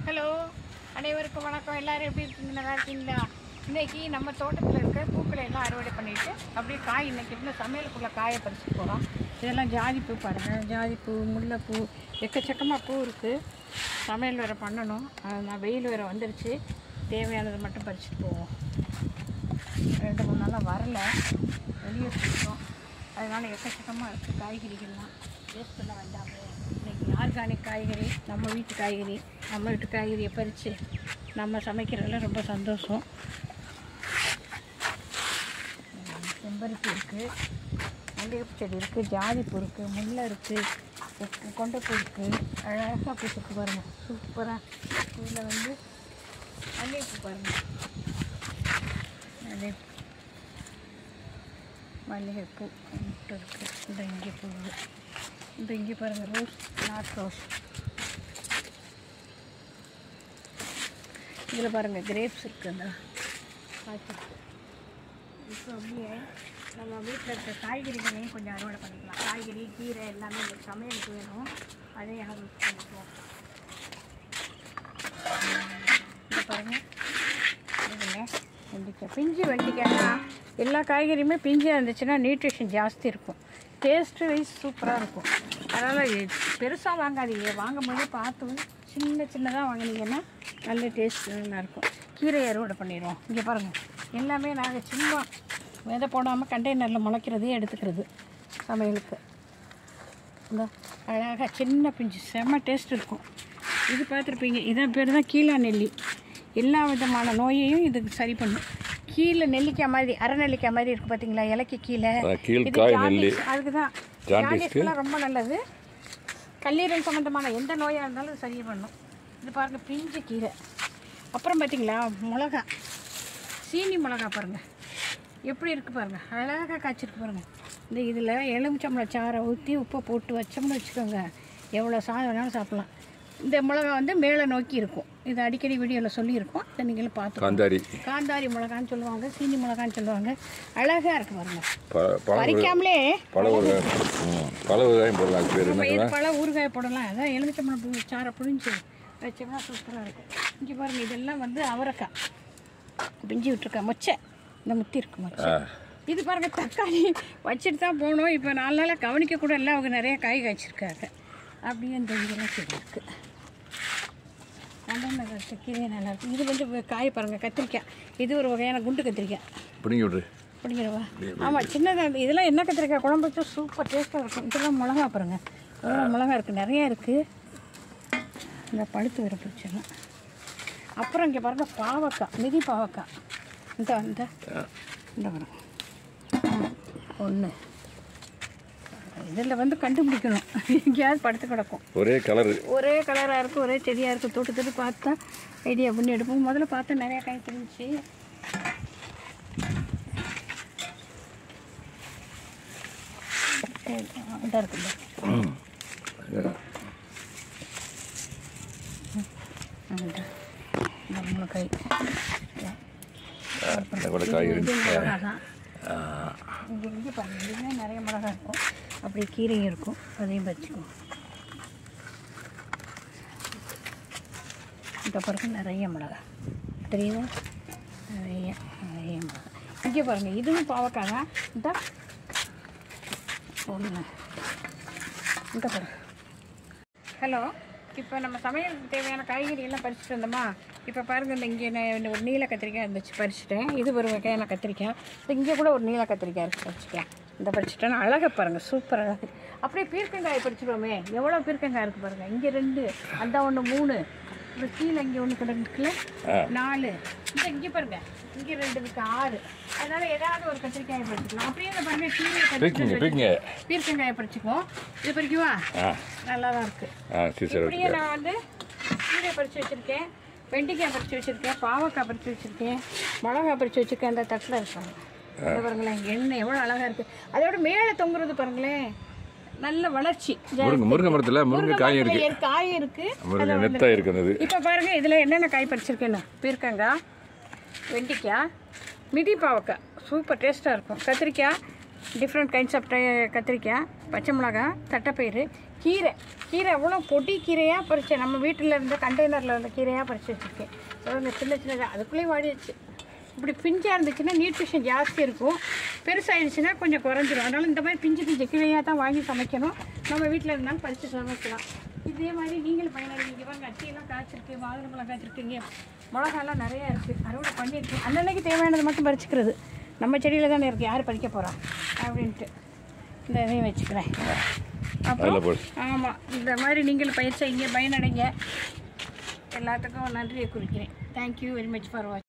Hello அனைவருக்கும் வணக்கம் எல்லாரும் எப்படி இருக்கீங்க நல்லா இருக்கீங்களா இன்னைக்கு நம்ம தோட்டத்தில் இருக்க பூக்களை எல்லாம் அறுவடை பண்ணிட்டு அப்படியே காய் இன்னைக்கு இன்னும் சமையலுக்குள்ள காயை பறிச்சு போகிறோம் இதெல்லாம் ஜாதி பூ பாருங்கள் ஜாதி பூ முல்லைப்பூ எக்கச்சக்கமாக பூ இருக்குது சமையல் வேறு பண்ணணும் அது நான் வெயில் வேறு வந்துருச்சு தேவையானதை மட்டும் பறிச்சுட்டு போவோம் ரெண்டு மூணு நாளாக வரல வெளியே போயிட்டோம் அதனால எக்கச்சக்கமாக இருக்குது காய்கறிகள்லாம் வேஸ்ட் பண்ண வேண்டாமே இன்னைக்கு ஆர்கானிக் காய்கறி நம்ம வீட்டு காய்கறி நம்ம வீட்டு காய்கறியை பறித்து நம்ம சமைக்கிறதுல ரொம்ப சந்தோஷம் உம், செம்பருத்தி இருக்குது மல்லிகைப்பூ செடி இருக்குது ஜாதிப்பூ இருக்குது முல்லை இருக்குது கொண்டைப்பூ இருக்குது அழகாக பூத்துக்கு பாருங்கள் சூப்பராக இதில் வந்து மல்லிகைப்பூ பாருங்கள் மல்லிகைப்பூ மல்லிகைப்பூ மட்டும் இருக்குது இந்த இங்கே பூ இந்த இங்கே பாருங்கள் ரோஸ் நாட் ரோஸ் இதில் பாருங்கள் கிரேப்ஸ் இருக்குங்க காய்ச்சிருக்கு இப்போ அப்படியே நம்ம வீட்டில் இருக்க காய்கறிகளையும் கொஞ்சம் அறுவடை பண்ணிக்கலாம் காய்கறி கீரை எல்லாமே இந்த சமையலுக்கு வேணும் அதையும் ஹார்வெஸ்ட் பண்ணிக்குவோம் இங்கே பாருங்கள் இதுங்க வெண்டிக்காய் பிஞ்சு வெண்டிக்காய்னா எல்லா காய்கறியுமே பிஞ்சாக இருந்துச்சுன்னா நியூட்ரிஷன் ஜாஸ்தி இருக்கும் டேஸ்ட்டு வைஸ் சூப்பராக இருக்கும் அதனால் பெருசாக வாங்காதீங்க வாங்கும்போது பார்த்து சின்ன சின்னதாக வாங்கினீங்கன்னா நல்ல டேஸ்ட் நல்லாயிருக்கும் கீரை அறுவடை பண்ணிடுவோம் இங்கே பாருங்கள் எல்லாமே நாங்கள் சும்மா விதை போடாமல் கண்டெய்னரில் முளைக்கிறதே எடுத்துக்கிறது சமையலுக்கு இந்த அழகாக சின்ன பிஞ்சு செம்ம டேஸ்ட் இருக்கும் இது பார்த்துருப்பீங்க இதான் பேர் தான் கீழா நெல்லி எல்லா விதமான நோயையும் இதுக்கு சரி பண்ணும் கீழே நெல்லிக்காய் மாதிரி அரை நெல்லிக்காய் மாதிரி இருக்குது பார்த்தீங்களா இலைக்கு கீழே அதான் கீழ்காய் நெல்லி. அதுக்கு தான் ஜாண்டிஸ்க்குலாம் ரொம்ப நல்லது கல்லீரல் சம்மந்தமான எந்த நோயாக இருந்தாலும் இது சரி பண்ணும் இது பாருங்கள் பிஞ்சு கீரை அப்புறம் பார்த்தீங்களா மிளகா சீனி மிளகா பாருங்கள் எப்படி இருக்குது பாருங்கள் அழகாக காய்ச்சிருக்கு பாருங்கள் இந்த இதில் எலுமிச்சம்பழம் சாறை ஊற்றி உப்பை போட்டு வச்சோம்னு வச்சுக்கோங்க எவ்வளோ சாதம் வேணாலும் சாப்பிட்லாம் இந்த மிளகா வந்து மேலே நோக்கி இருக்கும் இது அடிக்கடி வீடியோவில் சொல்லியிருக்கோம் இதை நீங்களும் பார்த்து காந்தாரி காந்தாரி மிளகான்னு சொல்லுவாங்க சீனி மிளகான்னு சொல்லுவாங்க அழகாக இருக்கு பாருங்க ப பழ பறிக்காமலே பழ ஊறுகாய் ம் பழ ஊறுகாயும் போடலாம் அது பேர் நம்ம என்ன இது பழ ஊறுகாய் போடலாம் அதான் எலுமிச்சம்பழம் பூ சாரை புழிஞ்சு வச்சோம்னா சூப்பராக இருக்கும் இங்கே பாருங்க இதெல்லாம் வந்து அவரைக்காய் பிஞ்சு விட்டுருக்கா மொச்சை இந்த முத்தி இருக்கு மொச்சை ஆ இது பாருங்க தக்காளி வச்சுட்டு தான் போகணும் இப்போ நாலு நாளாக கவனிக்க கூட இல்லை அவங்க நிறைய காய் காய்ச்சிருக்காங்க அப்படியே இந்த இதெல்லாம் செடி இருக்குது அதான் கீரை நல்லா இருக்கு இது வந்து காய் பாருங்கள் கத்திரிக்காய் இது ஒரு வகையான குண்டு கத்திரிக்காய் பிடிங்கி விட்ரு அப்படிங்கிறவா ஆமாம் சின்னதாக இருந்து இதெல்லாம் என்ன கத்திரிக்காய் குழம்பு வச்சா சூப்பர் டேஸ்ட்டாக இருக்கும் இதெல்லாம் மிளகா பாருங்க எவ்வளோ மிளகா இருக்குது நிறையா இருக்குது இந்த பழுத்து வர பிடிச்சலாம் அப்புறம் இங்கே பாருங்க பாவக்காய் மிதி பாவக்காய் இந்த இந்த இந்த பாருங்க ஒன்று இதில் வந்து கண்டுபிடிக்கணும் எங்கேயாவது படுத்து கிடக்கும் ஒரே கலரு ஒரே கலராக இருக்குது ஒரே செடியாக இருக்குது தொட்டு தொட்டு பார்த்தா ஐடியா பண்ணி எடுப்போம் முதல்ல பார்த்தா நிறையா காய் தெரிஞ்சிச்சு இதாக இருக்குல்ல இந்த இந்த முளைக்காய் இந்த கூட காய்கறி இது மிளகா தான் இங்கே இங்கே பாருங்க இதுவுமே நிறைய மிளகா இருக்கும் அப்படியே கீரையும் இருக்கும் அதையும் வச்சுக்குவோம் இந்த பாருங்க நிறைய மிளகா தெரியுதா நிறைய நிறைய மிளகா இங்கே பாருங்க இதுவும் பாவக்காய் தான் இந்த ஒன்று இந்த பாருங்க ஹலோ இப்போ நம்ம சமையலுக்கு தேவையான காய்கறி எல்லாம் பறிச்சுட்டு வந்தோமா இப்போ பாருங்க இந்த இங்கே நான் இந்த ஒரு நீல கத்திரிக்காய் இருந்துச்சு பறிச்சிட்டேன் இது ஒரு வகையான கத்திரிக்காய் இந்த இங்கே கூட ஒரு நீல கத்திரிக்காய் இருக்குது பறிச்சிக்கலாம் இந்த பறிச்சிட்டேன்னா அழகை பாருங்கள் சூப்பர் அழகு அப்படியே பீர்க்கங்காய் பறிச்சிடுவோமே எவ்வளோ பீர்க்கங்காய் இருக்குது பாருங்கள் இங்கே ரெண்டு அந்த ஒன்று மூணு இந்த கீழே இங்கே ஒன்று கிடக்குல நாலு இந்த இங்கே பாருங்க இங்கே ரெண்டு இருக்கு ஆறு அதனால ஏதாவது ஒரு கத்திரிக்காயை பறிச்சுக்கலாம் அப்படியே இந்த பாருங்க கீரை பிடிக்குங்க கத்திரிக்காய் பிடிங்க பீர்க்கங்காயை பறிச்சுக்குவோம் இது பறிக்குவா ஆ நல்லா தான் இருக்குது ஆ சரி சரி இப்படியே நான் வந்து கீரை பறித்து வச்சுருக்கேன் வெண்டைக்காய் பறித்து வச்சுருக்கேன் பாவக்காய் பறித்து வச்சுருக்கேன் மிளகா பறித்து வச்சுருக்கேன் அந்த தட்டில் இருக்காங்க இங்க பாருங்களேன் எண்ணெய் எவ்வளோ அழகாக இருக்குது அதோட மேலே தொங்குறது பாருங்களேன் நல்ல வளர்ச்சி முருங்கை முருங்கை மரத்தில் முருங்கை காய் இருக்கு மரத்துல காய் இருக்கு முருங்கை நெத்தாக இருக்கிறது இப்போ பாருங்க இதில் என்னென்ன காய் பறிச்சிருக்கேன்னு பீர்க்கங்காய் வெண்டைக்காய் மிதி பாவக்காய் சூப்பர் டேஸ்ட்டாக இருக்கும் கத்திரிக்காய் டிஃப்ரெண்ட் கைண்ட்ஸ் ஆஃப் கத்திரிக்காய் பச்சை மிளகாய் தட்டைப்பயிறு கீரை கீரை எவ்வளோ பொடி கீரையாக பறித்தேன் நம்ம வீட்டில் இருந்த கண்டெய்னரில் இருந்த கீரையாக பறித்து வச்சுருக்கேன் இந்த சின்ன சின்னதாக அதுக்குள்ளேயே வாடிடுச்சு இப்படி பிஞ்சாக இருந்துச்சுன்னா நியூட்ரிஷன் ஜாஸ்தி இருக்கும் பெருசாகிடுச்சுன்னா கொஞ்சம் குறைஞ்சிரும் அதனால் இந்த மாதிரி பிஞ்சு பிஞ்சு கீரையாக தான் வாங்கி சமைக்கணும் நம்ம வீட்டில் இருந்தாலும் பறித்து சமைக்கலாம் இதே மாதிரி நீங்களும் பயனடைவீங்க பாருங்க அச்சியெல்லாம் காய்ச்சிருக்கு மாதுளம்பழம் காய்ச்சிருக்கீங்க மிளகாலாம் நிறையா இருக்குது அறுவடை பண்ணியிருக்கு அன்னன்னைக்கு தேவையானது மட்டும் பறிச்சுக்கிறது நம்ம செடியில் தானே இருக்குது யார் பறிக்க போகிறா அப்படின்ட்டு இந்த இதையும் வச்சுக்கிறேன் அப்புறம் அதில் போடு ஆமாம் இந்த மாதிரி நீங்களும் பயிர் செய்யுங்க பயனடைங்க எல்லாத்துக்கும் நன்றியை குறிக்கிறேன் தேங்க்யூ வெரி மச் ஃபார் வாட்சிங்